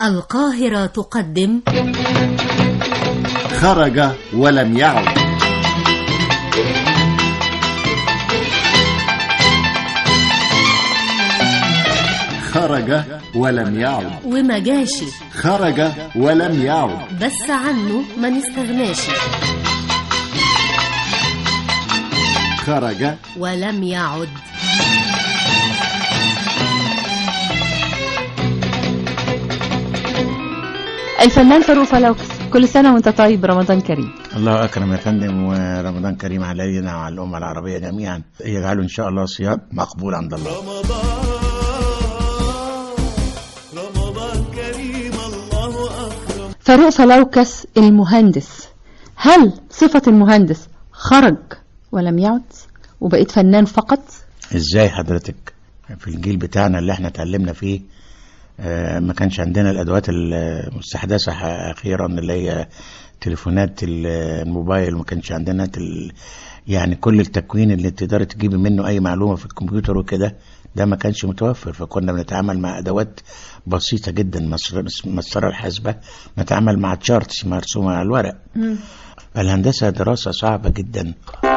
القاهرة تقدم خرج ولم يعد خرج ولم يعد وما جاشي خرج ولم يعد بس عنه ما نستغناش خرج ولم يعد الفنان فاروق فلوكس كل سنة وانت طيب رمضان كريم الله أكرم يا فندم ورمضان كريم علينا وعلى الأمة العربية جميعا يجعله إن شاء الله صيام مقبول عند الله رمضان كريم الله أكرم فاروق فلوكس المهندس هل صفة المهندس خرج ولم يعد وبقيت فنان فقط إزاي حضرتك في الجيل بتاعنا اللي احنا اتعلمنا فيه آه، ما كانش عندنا الأدوات المستحدثة ح- أخيرا اللي هي تليفونات ال- الموبايل ما كانش عندنا تل... يعني كل التكوين اللي تقدر تجيبي منه أي معلومة في الكمبيوتر وكده ده ما كانش متوفر فكنا بنتعامل مع أدوات بسيطة جدا مسر- مسطرة الحاسبة نتعامل مع تشارتس مرسومة على الورق الهندسة دراسة صعبة جدا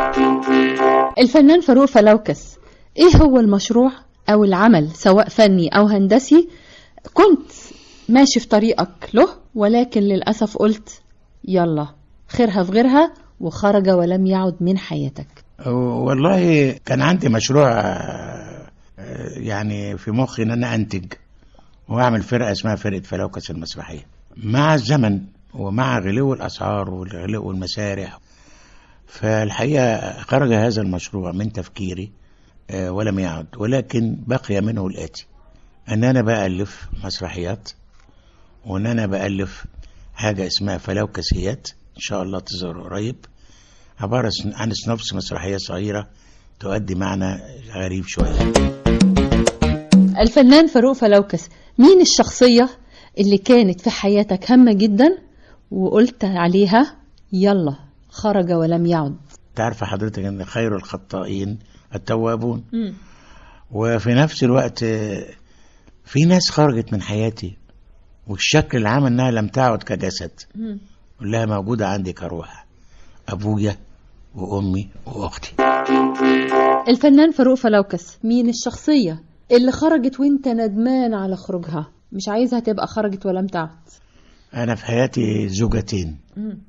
الفنان فاروق فلوكس ايه هو المشروع او العمل سواء فني او هندسي كنت ماشي في طريقك له ولكن للأسف قلت يلا خيرها في غيرها وخرج ولم يعد من حياتك والله كان عندي مشروع آه، آه، يعني في مخي ان انا انتج واعمل فرقه اسمها فرقه فلوكس المسرحيه مع الزمن ومع غلو الاسعار وغلو المسارح فالحقيقه خرج هذا المشروع من تفكيري آه، ولم يعد ولكن بقي منه الاتي ان انا بالف مسرحيات وان انا بالف حاجه اسمها فلوكسيات ان شاء الله تظهر قريب عبارة عن سنوبس مسرحية صغيرة تؤدي معنى غريب شوية الفنان فاروق فلوكس مين الشخصية اللي كانت في حياتك هامة جدا وقلت عليها يلا خرج ولم يعد تعرف حضرتك ان خير الخطائين التوابون وفي نفس الوقت آه، في ناس خرجت من حياتي والشكل العام انها لم تعد كجسد كلها موجودة عندي كروح ابويا وامي واختي الفنان فاروق فلوكس مين الشخصية اللي خرجت وانت ندمان على خروجها مش عايزها تبقى خرجت ولم تعد انا في حياتي زوجتين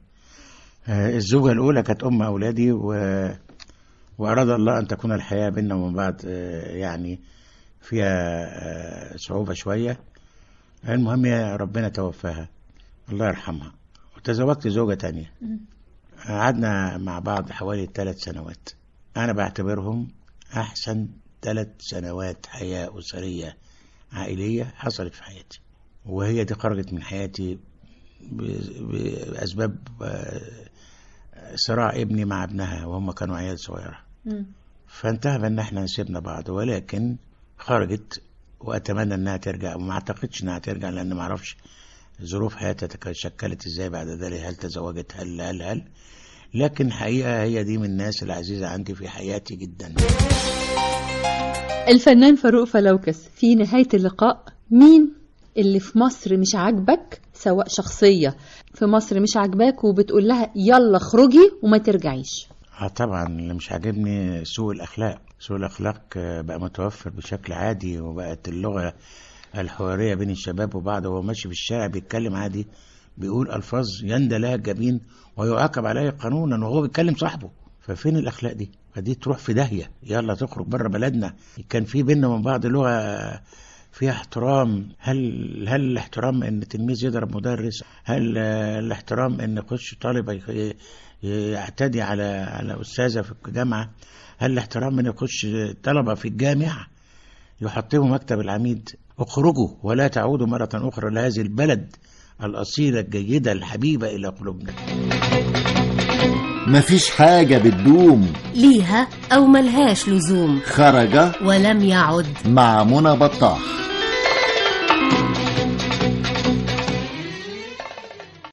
آه، الزوجة الأولى كانت أم أولادي و... وأراد الله أن تكون الحياة بيننا وبين بعض آه، يعني فيها آه، صعوبة شوية المهم يا ربنا توفاها الله يرحمها وتزوجت زوجة تانية قعدنا مع بعض حوالي ثلاث سنوات أنا بعتبرهم أحسن ثلاث سنوات حياة أسرية عائلية حصلت في حياتي وهي دي خرجت من حياتي ب- بأسباب آه، صراع ابني مع ابنها وهم كانوا عيال صغيرة فانتهى بان احنا نسيبنا بعض ولكن خرجت واتمنى انها ترجع وما اعتقدش انها ترجع لان ما اعرفش ظروف حياتها تشكلت ازاي بعد ذلك هل تزوجت هل هل هل لكن حقيقة هي دي من الناس العزيزة عندي في حياتي جدا الفنان فاروق فلوكس في نهاية اللقاء مين اللي في مصر مش عاجبك سواء شخصية في مصر مش عاجباك وبتقول لها يلا اخرجي وما ترجعيش اه طبعا اللي مش عاجبني سوء الاخلاق سوء الاخلاق آه، بقى متوفر بشكل عادي وبقت اللغه الحواريه بين الشباب وبعض وهو ماشي في الشارع بيتكلم عادي بيقول الفاظ يندى لها الجبين ويعاقب عليها قانونا وهو بيتكلم صاحبه ففين الاخلاق دي فدي تروح في داهيه يلا تخرج بره بلدنا كان في بينا من بعض لغه فيها احترام هل هل الاحترام ان تلميذ يضرب مدرس هل آه، الاحترام ان يخش طالب ي- يعتدي على على استاذه في الجامعه هل الاحترام ان يخش طلبه في الجامعه يحطموا مكتب العميد اخرجوا ولا تعودوا مره اخرى لهذه البلد الاصيله الجيده الحبيبه الى قلوبنا مفيش حاجة بتدوم ليها أو ملهاش لزوم خرج ولم يعد مع منى بطاح